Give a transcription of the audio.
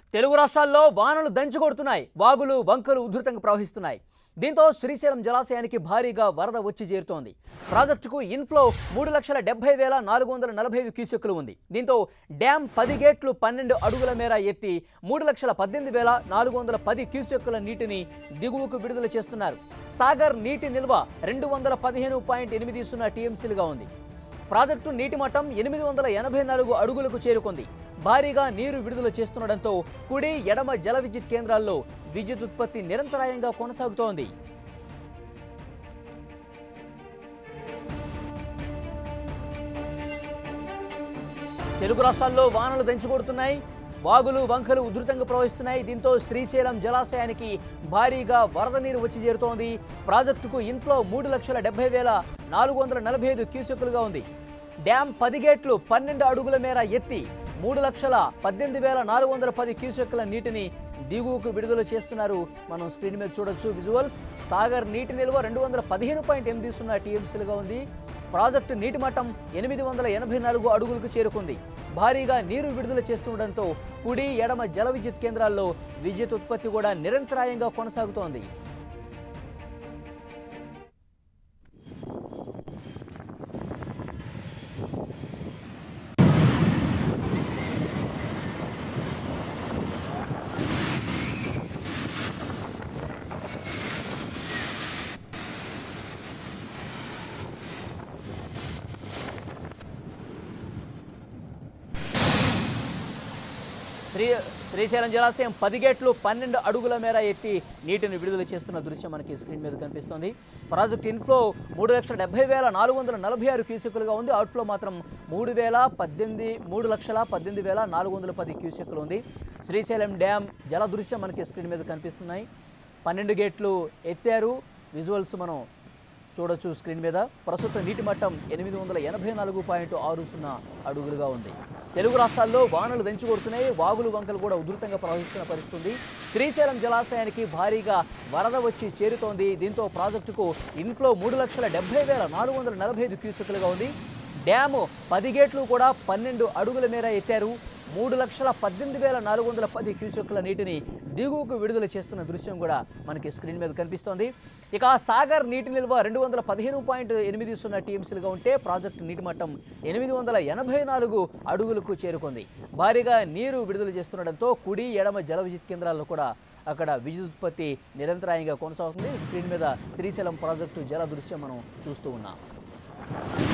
తెలుగు రాష్ట్రాల్లో వానలు దంచుకొడుతున్నాయి వాగులు వంకలు ఉధృతంగా ప్రవహిస్తున్నాయి దీంతో శ్రీశైలం జలాశయానికి భారీగా వరద వచ్చి చేరుతోంది ప్రాజెక్టుకు ఇన్ఫ్లో మూడు లక్షల డెబ్బై వేల నాలుగు వందల నలభై ఐదు క్యూసెక్కులు ఉంది దీంతో డ్యాం పది గేట్లు పన్నెండు అడుగుల మేర ఎత్తి మూడు లక్షల పద్దెనిమిది వేల నాలుగు వందల పది క్యూసెక్కుల నీటిని దిగువకు విడుదల చేస్తున్నారు సాగర్ నీటి నిల్వ రెండు వందల పదిహేను పాయింట్ ఎనిమిది సున్నా టీఎంసీలుగా ఉంది ప్రాజెక్టు నీటి మట్టం ఎనిమిది వందల ఎనభై నాలుగు అడుగులకు చేరుకుంది భారీగా నీరు విడుదల చేస్తుండటంతో కుడి ఎడమ జల విద్యుత్ కేంద్రాల్లో విద్యుత్ ఉత్పత్తి నిరంతరాయంగా కొనసాగుతోంది తెలుగు రాష్ట్రాల్లో వానలు దంచుకొడుతున్నాయి వాగులు వంకలు ఉధృతంగా ప్రవహిస్తున్నాయి దీంతో శ్రీశైలం జలాశయానికి భారీగా వరద నీరు వచ్చి చేరుతోంది ప్రాజెక్టుకు ఇంట్లో మూడు లక్షల డెబ్బై వేల నాలుగు వందల నలభై ఐదు క్యూసెక్కులుగా ఉంది డ్యాం పది గేట్లు పన్నెండు అడుగుల మేర ఎత్తి మూడు లక్షల పద్దెనిమిది వేల నాలుగు వందల పది క్యూసెక్కుల నీటిని దిగువకు విడుదల చేస్తున్నారు మనం స్క్రీన్ మీద చూడొచ్చు విజువల్స్ సాగర్ నీటి నిల్వ రెండు వందల పదిహేను పాయింట్ ఎనిమిది సున్నా టీఎంసీలుగా ఉంది ప్రాజెక్టు నీటి మట్టం ఎనిమిది వందల ఎనభై నాలుగు అడుగులకు చేరుకుంది భారీగా నీరు విడుదల చేస్తుండటంతో కుడి ఎడమ జల విద్యుత్ కేంద్రాల్లో విద్యుత్ ఉత్పత్తి కూడా నిరంతరాయంగా కొనసాగుతోంది శ్రీ శ్రీశైలం జలాశయం పది గేట్లు పన్నెండు అడుగుల మేర ఎత్తి నీటిని విడుదల చేస్తున్న దృశ్యం మనకి స్క్రీన్ మీద కనిపిస్తోంది ప్రాజెక్ట్ ఇన్ఫ్లో మూడు లక్షల డెబ్బై వేల నాలుగు వందల నలభై ఆరు క్యూసెక్కులుగా ఉంది అవుట్ఫ్లో మాత్రం మూడు వేల పద్దెనిమిది మూడు లక్షల పద్దెనిమిది వేల నాలుగు వందల పది క్యూసెక్కులు ఉంది శ్రీశైలం డ్యామ్ జల దృశ్యం మనకి స్క్రీన్ మీద కనిపిస్తున్నాయి పన్నెండు గేట్లు ఎత్తారు విజువల్స్ మనం చూడొచ్చు స్క్రీన్ మీద ప్రస్తుత నీటి మట్టం ఎనిమిది వందల ఎనభై నాలుగు పాయింట్ ఆరు సున్నా అడుగులుగా ఉంది తెలుగు రాష్ట్రాల్లో వానలు దంచుకొడుతున్నాయి వాగులు వంకలు కూడా ఉధృతంగా ప్రవహిస్తున్న పరిస్థితి ఉంది శ్రీశైలం జలాశయానికి భారీగా వరద వచ్చి చేరుతోంది దీంతో ప్రాజెక్టుకు ఇన్ఫ్లో మూడు లక్షల డెబ్బై వేల నాలుగు వందల నలభై ఐదు క్యూసెక్లుగా ఉంది డ్యాము పది గేట్లు కూడా పన్నెండు అడుగుల మేర ఎత్తారు మూడు లక్షల పద్దెనిమిది వేల నాలుగు వందల పది క్యూసెక్కుల నీటిని దిగువకు విడుదల చేస్తున్న దృశ్యం కూడా మనకి స్క్రీన్ మీద కనిపిస్తోంది ఇక సాగర్ నీటి నిల్వ రెండు వందల పదిహేను పాయింట్ ఎనిమిది సున్నా టీఎంసీలుగా ఉంటే ప్రాజెక్టు నీటి మట్టం ఎనిమిది వందల ఎనభై నాలుగు అడుగులకు చేరుకుంది భారీగా నీరు విడుదల చేస్తుండటంతో కుడి ఎడమ జల విద్యుత్ కేంద్రాల్లో కూడా అక్కడ విద్యుత్ ఉత్పత్తి నిరంతరాయంగా కొనసాగుతుంది స్క్రీన్ మీద శ్రీశైలం ప్రాజెక్టు జల దృశ్యం మనం చూస్తూ ఉన్నాం